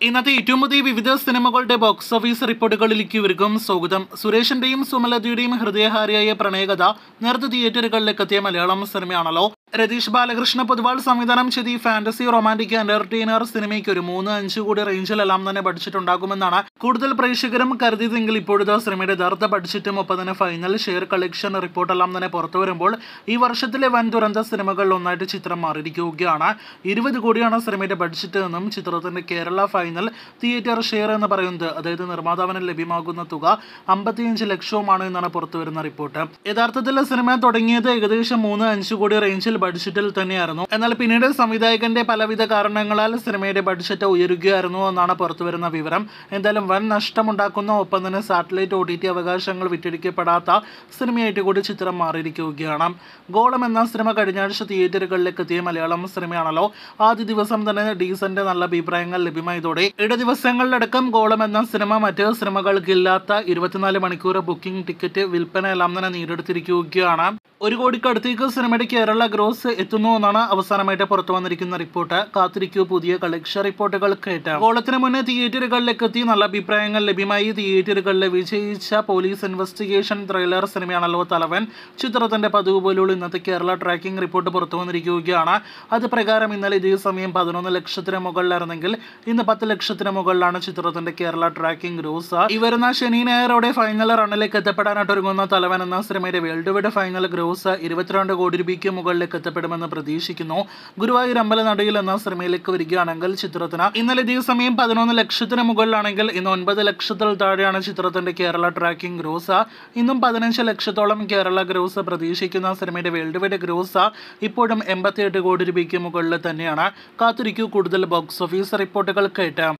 ഇന്നത്തെ ഏറ്റവും പുതിയ വിവിധ സിനിമകളുടെ ബോക്സ് ഓഫീസ് റിപ്പോർട്ടുകളിലേക്ക് ഇവർക്കും സ്വാഗതം സുരേഷിന്റെയും സുമലതയുടെയും ഹൃദയഹാരിയായ പ്രണയകഥ നേരത്തെ തിയേറ്ററുകളിലേക്ക് എത്തിയ മലയാളം സിനിമയാണല്ലോ രതീഷ് ബാലകൃഷ്ണ പൊതുവാൾ സംവിധാനം ചെയ്ത് ഈ ഫാന്റസി റൊമാന്റിക് എന്റർടൈനർ സിനിമയ്ക്ക് ഒരു മൂന്ന് അഞ്ച് കോടി റേഞ്ചിലെല്ലാം തന്നെ ബഡ്ജറ്റ് ഉണ്ടാകുമെന്നാണ് കൂടുതൽ പ്രേക്ഷകരും കരുതിയതെങ്കിൽ ഇപ്പോഴത്തെ സിനിമയുടെ യഥാർത്ഥ ബഡ്ജറ്റും ഒപ്പം തന്നെ ഫൈനൽ ഷെയർ കളക്ഷൻ റിപ്പോർട്ടെല്ലാം തന്നെ പുറത്തു വരുമ്പോൾ ഈ വർഷത്തിലെ വൻ ദുരന്ത സിനിമകളിൽ ഒന്നായിട്ട് ചിത്രം മാറിയിരിക്കുകയാണ് ഇരുപത് കോടിയാണ് സിനിമയുടെ ബഡ്ജറ്റ് എന്നും ചിത്രത്തിന്റെ കേരള ഫൈനൽ തിയേറ്റർ ഷെയർ എന്ന് പറയുന്നത് അതായത് നിർമ്മാതാവിന് ലഭ്യമാകുന്ന തുക അമ്പത്തിയഞ്ച് ലക്ഷവുമാണ് എന്നാണ് പുറത്തു വരുന്ന റിപ്പോർട്ട് യഥാർത്ഥത്തിൽ സിനിമ തുടങ്ങിയത് ഏകദേശം മൂന്ന് അഞ്ച് കോടി റേഞ്ചിൽ ബഡ്ജറ്റിൽ തന്നെയായിരുന്നു എന്നാൽ പിന്നീട് സംവിധായകന്റെ പലവിധ കാരണങ്ങളാൽ സിനിമയുടെ ബഡ്ജറ്റ് ഉയരുകയായിരുന്നു എന്നാണ് പുറത്തു വരുന്ന വിവരം എന്തായാലും വൻ നഷ്ടമുണ്ടാക്കുന്ന ഒപ്പം തന്നെ സാറ്റലൈറ്റ് ഒ ടി ടി അവകാശങ്ങൾ വിറ്റഴിക്കപ്പെടാത്ത സിനിമയായിട്ട് കൂടി ചിത്രം മാറിയിരിക്കുകയാണ് ഗോളം എന്ന സിനിമ കഴിഞ്ഞ ആഴ്ച തിയേറ്ററുകളിലേക്ക് എത്തിയ മലയാളം സിനിമയാണല്ലോ ആദ്യ ദിവസം തന്നെ ഡീസന്റ് നല്ല അഭിപ്രായങ്ങൾ ലഭ്യമായതോടെ ഇട ദിവസങ്ങളിലടക്കം ഗോളം എന്ന സിനിമ മറ്റ് സിനിമകൾക്കില്ലാത്ത ഇരുപത്തിനാല് മണിക്കൂർ ബുക്കിംഗ് ടിക്കറ്റ് വിൽപ്പന എല്ലാം തന്നെ നേടിയെടുത്തിരിക്കുകയാണ് ഒരു കോടിക്കടുത്തേക്ക് സിനിമയുടെ കേരള ഗ്രോസ് എത്തുന്നു എന്നാണ് അവസാനമായിട്ട് പുറത്തു വന്നിരിക്കുന്ന റിപ്പോർട്ട് കാത്തിരിക്കൂ പുതിയ കളക്ഷൻ റിപ്പോർട്ടുകൾ കേട്ട് ഗോളത്തിന് മുന്നേ തിയേറ്ററുകളിലേക്ക് എത്തി നല്ല അഭിപ്രായങ്ങൾ ലഭ്യമായി തിയേറ്ററുകളിൽ വിജയിച്ച പോലീസ് ഇൻവെസ്റ്റിഗേഷൻ ത്രില്ലർ സിനിമയാണല്ലോ തലവൻ ചിത്രത്തിന്റെ പതിവ് പോലുള്ള ഇന്നത്തെ കേരള ട്രാക്കിംഗ് റിപ്പോർട്ട് പുറത്തു വന്നിരിക്കുകയാണ് അത് പ്രകാരം ഇന്നലെ ഇതേ സമയം പതിനൊന്ന് ലക്ഷത്തിന് മുകളിലായിരുന്നെങ്കിൽ ഇന്ന് പത്ത് ലക്ഷത്തിന് മുകളിലാണ് ചിത്രത്തിന്റെ കേരള ട്രാക്കിംഗ് ഗ്രോസ് ഈ വരുന്ന ശനി ഞായറോടെ ഫൈനൽ റണ്ണിലേക്ക് എത്തപ്പെടാനായിട്ട് ഒരുങ്ങുന്ന തലവൻ എന്ന സിനിമയുടെ വേൾഡ് വൈഡ് ഫൈനൽ ഗ്രോസ് ഇരുപത്തിരണ്ട് കോടി രൂപയ്ക്ക് മുകളിലേക്ക് എത്തപ്പെടുമെന്ന് പ്രതീക്ഷിക്കുന്നു ഗുരുവായൂർ അമ്പലനടയിൽ എന്ന സിനിമയിലേക്ക് വരികയാണെങ്കിൽ ചിത്രത്തിന് ഇന്നലെ ഇതേ സമയം പതിനൊന്ന് ലക്ഷത്തിന് മുകളിലാണെങ്കിൽ ഇന്ന് ഒൻപത് ലക്ഷത്തിൽ താഴെയാണ് ചിത്രത്തിന്റെ കേരള ട്രാക്കിംഗ് ഗ്രോസ് ഇന്നും പതിനഞ്ച് ലക്ഷത്തോളം കേരള ഗ്രോസ് പ്രതീക്ഷിക്കുന്ന സിനിമയുടെ വേൾഡ് വൈഡ് ഗ്രോസ് ഇപ്പോഴും എൺപത്തിയെട്ട് കോടി രൂപയ്ക്ക് മുകളിൽ തന്നെയാണ് കാത്തിരിക്കൂ കൂടുതൽ ബോക്സ് ഓഫീസ് റിപ്പോർട്ടുകൾ കേട്ട്